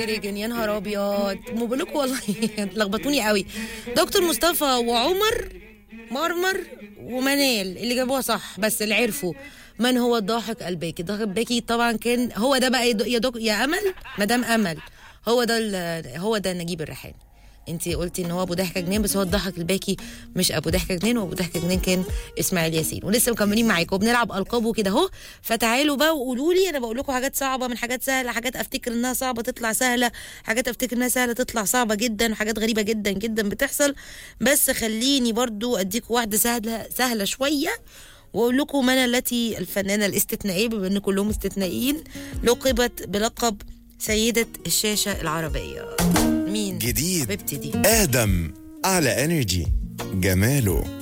ريجن يا نهار ابيض ما بقول لكم والله لخبطوني قوي دكتور مصطفى وعمر مرمر ومنال اللي جابوها صح بس اللي عرفوا من هو الضاحك الباكي الضاحك الباكي طبعا كان هو ده بقى يا دك- يا, دك يا امل مدام امل هو ده ال- هو ده نجيب الريحاني انت قلتي ان هو ابو ضحكه جنان بس هو الضحك الباكي مش ابو ضحكه جنان هو ابو ضحكه جنان كان اسماعيل ياسين ولسه مكملين معاكم وبنلعب القاب وكده اهو فتعالوا بقى وقولوا لي انا بقول لكم حاجات صعبه من حاجات سهله حاجات افتكر انها صعبه تطلع سهله حاجات افتكر انها سهله تطلع صعبه جدا حاجات غريبه جدا جدا بتحصل بس خليني برضو اديكم واحده سهله سهله شويه واقول لكم من التي الفنانه الاستثنائيه بما ان كلهم استثنائيين لقبت بلقب سيده الشاشه العربيه مين جديد حبيبتي دي آدم على انرجي جماله